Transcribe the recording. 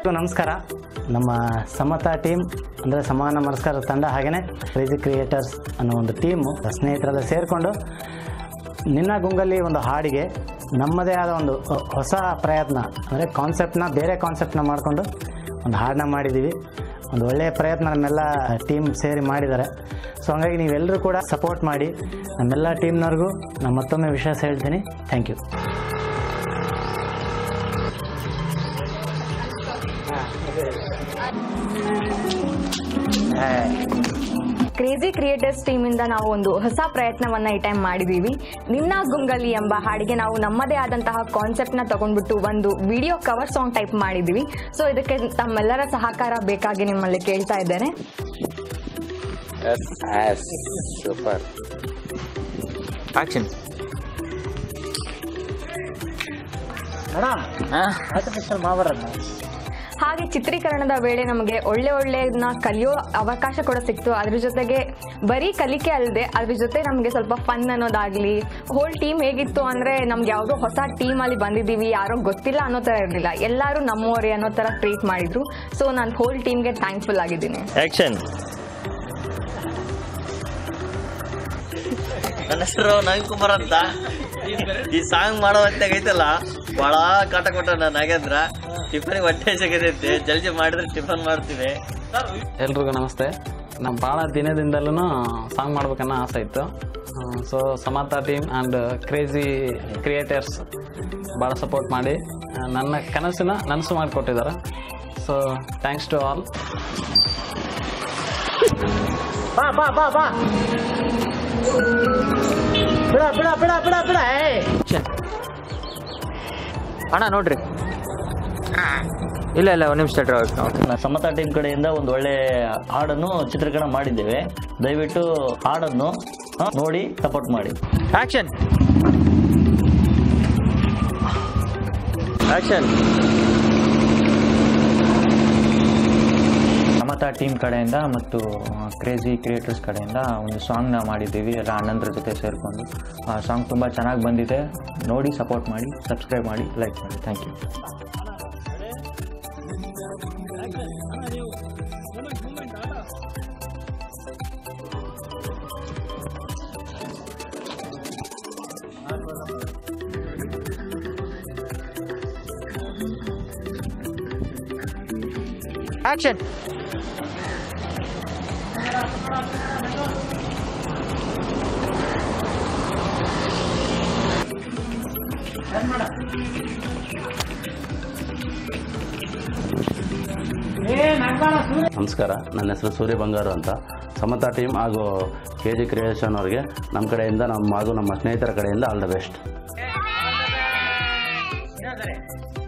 ಎಲ್ಲರಿಗೂ ನಮಸ್ಕಾರ ನಮ್ಮ ಸಮತಾ ಟೀಮ್ ಅಂದರೆ ಸಮಾನ ಮನಸ್ಕಾರ ತಂಡ ಹಾಗೆಯೇ ಕ್ರೇಜಿ ಕ್ರಿಯೇಟರ್ಸ್ ಅನ್ನೋ ಒಂದು ಟೀಮು ಸ್ನೇಹಿತರೆಲ್ಲ ಸೇರಿಕೊಂಡು ನಿನ್ನ ಗುಂಗಲ್ಲಿ ಒಂದು ಹಾಡಿಗೆ ನಮ್ಮದೇ ಆದ ಒಂದು ಹೊ- ಹೊಸ ಪ್ರಯತ್ನ ಅಂದರೆ ಕಾನ್ಸೆಪ್ಟ್ನ ಬೇರೆ ಕಾನ್ಸೆಪ್ಟ್ನ ಮಾಡಿಕೊಂಡು ಒಂದು ಹಾಡನ್ನ ಮಾಡಿದ್ದೀವಿ ಒಂದು ಒಳ್ಳೆಯ ಪ್ರಯತ್ನ ನಮ್ಮೆಲ್ಲ ಟೀಮ್ ಸೇರಿ ಮಾಡಿದ್ದಾರೆ ಸೊ ಹಂಗಾಗಿ ನೀವೆಲ್ಲರೂ ಕೂಡ ಸಪೋರ್ಟ್ ಮಾಡಿ ನಮ್ಮೆಲ್ಲ ಟೀಮ್ನವ್ರಿಗೂ ನಾನು ಮತ್ತೊಮ್ಮೆ ವಿಶ್ವಾಸ ಹೇಳ್ತೀನಿ ಥ್ಯಾಂಕ್ ಯು ಕ್ರೇಜಿ ಕ್ರಿಯೇಟರ್ಸ್ ಟೀಮಿಂದ ನಾವು ಒಂದು ಹೊಸ ಪ್ರಯತ್ನವನ್ನ ಈ ಟೈಮ್ ಮಾಡಿದೀವಿ ನಿನ್ನ ಗುಂಗಲಿ ಎಂಬ ಹಾಡಿಗೆ ನಾವು ನಮ್ಮದೇ ಆದಂತಹ ಕಾನ್ಸೆಪ್ಟ್ನ ತಗೊಂಡ್ಬಿಟ್ಟು ಒಂದು ವಿಡಿಯೋ ಕವರ್ ಸಾಂಗ್ ಟೈಪ್ ಮಾಡಿದೀವಿ ಸೊ ಇದಕ್ಕೆ ತಮ್ಮೆಲ್ಲರ ಸಹಕಾರ ಬೇಕಾಗಿ ನಿಮ್ಮಲ್ಲಿ ಕೇಳ್ತಾ ಇದ್ದೇನೆ ಸೂಪರ್ ಆಕ್ಷನ್ ಹಾಗೆ ಚಿತ್ರೀಕರಣದ ವೇಳೆ ನಮಗೆ ಒಳ್ಳೆ ಒಳ್ಳೆಯದನ್ನ ಕಲಿಯೋ ಅವಕಾಶ ಕೂಡ ಸಿಕ್ತು ಅದ್ರ ಜೊತೆಗೆ ಬರೀ ಕಲಿಕೆ ಅಲ್ಲದೆ ಅದ್ರ ಜೊತೆ ನಮಗೆ ಸ್ವಲ್ಪ ಫನ್ ಅನ್ನೋದಾಗ್ಲಿ ಹೋಲ್ ಟೀಮ್ ಹೇಗಿತ್ತು ಅಂದ್ರೆ ನಮ್ಗೆ ಯಾವುದೋ ಹೊಸ ಟೀಮ್ ಅಲ್ಲಿ ಬಂದಿದ್ದೀವಿ ಯಾರೋ ಗೊತ್ತಿಲ್ಲ ಅನ್ನೋ ತರ ಇರಲಿಲ್ಲ ಎಲ್ಲರೂ ನಮ್ಮವರೇ ಅನ್ನೋ ತರ ಟ್ರೀಟ್ ಮಾಡಿದ್ರು ಸೊ ನಾನು ಹೋಲ್ ಟೀಮ್ಗೆ ಥ್ಯಾಂಕ್ಫುಲ್ ಆಗಿದ್ದೀನಿ ಆಕ್ಷನ್ ನನ್ನ ಹೆಸರು ನವೀನ್ ಕುಮಾರ್ ಅಂತ ಈ ಸಾಂಗ್ ಮಾಡೋ ಹೊತ್ತಾಗ ಐತಲ್ಲ ಬಹಳ ಕಾಟ ಕೊಟ್ಟ ನಾನು ನಾಗೇಂದ್ರ ಟಿಫನ್ ಹೊಟ್ಟೆ ಸಿಗದೈತೆ ಜಲ್ದಿ ಮಾಡಿದ್ರೆ ಟಿಫನ್ ಮಾಡ್ತೀವಿ ಎಲ್ರಿಗೂ ನಮಸ್ತೆ ನಮ್ಮ ಭಾಳ ದಿನದಿಂದಲೂ ಸಾಂಗ್ ಮಾಡ್ಬೇಕನ್ನೋ ಆಸೆ ಇತ್ತು so Samata team and crazy creators ಭಾಳ ಸಪೋರ್ಟ್ ಮಾಡಿ ಆ, ನನ್ನ ಕನಸನ್ನ ನನಸು ಮಾಡಿಕೊಟ್ಟಿದ್ದಾರೆ ಸೊ ಥ್ಯಾಂಕ್ಸ್ ಟು ಆಲ್ ಅಣ್ಣ ನೋಡ್ರಿ ಇಲ್ಲ ಇಲ್ಲ ಒಂದು ನಿಮಿಷ ನಾವು ಸಮತಾ ಟೀಮ್ ಕಡೆಯಿಂದ ಒಂದು ಒಳ್ಳೆ ಹಾಡನ್ನು ಚಿತ್ರೀಕರಣ ಮಾಡಿದ್ದೇವೆ ದಯವಿಟ್ಟು ಹಾಡನ್ನು ಆ, ನೋಡಿ ಸಪೋರ್ಟ್ ಮಾಡಿ ಆಕ್ಷನ್ ಆಕ್ಷನ್ ಸಮತಾ ಟೀಮ್ ಕಡೆಯಿಂದ ಮತ್ತು ಕ್ರೇಜಿ ಕ್ರಿಯೇಟರ್ಸ್ ಕಡೆಯಿಂದ ಒಂದು ಸಾಂಗ್ನ ಮಾಡಿದ್ದೀವಿ ಎಲ್ಲ ಅಣ್ಣಂದ್ರ ಜೊತೆ ಸೇರಿಕೊಂಡು ಆ ಸಾಂಗ್ ತುಂಬ ಚೆನ್ನಾಗಿ ಬಂದಿದೆ ನೋಡಿ ಸಪೋರ್ಟ್ ಮಾಡಿ ಸಬ್ಸ್ಕ್ರೈಬ್ ಮಾಡಿ ಲೈಕ್ ಮಾಡಿ ಥ್ಯಾಂಕ್ ಯು ಆಕ್ಷನ್ ನಮಸ್ಕಾರ ನನ್ನ ಹೆಸರು ಸೂರ್ಯ ಬಂಗಾರು ಅಂತ ಸಮತಾ ಟೀಮ್ ಹಾಗೂ ಕೆ ಜಿ ಕ್ರಿಯೇಷನ್ ಅವ್ರಿಗೆ ನಮ್ಮ ಕಡೆಯಿಂದ ನಮ್ಮ ಹಾಗೂ ನಮ್ಮ ಸ್ನೇಹಿತರ ಕಡೆಯಿಂದ ಆಲ್ ದ ಬೆಸ್ಟ್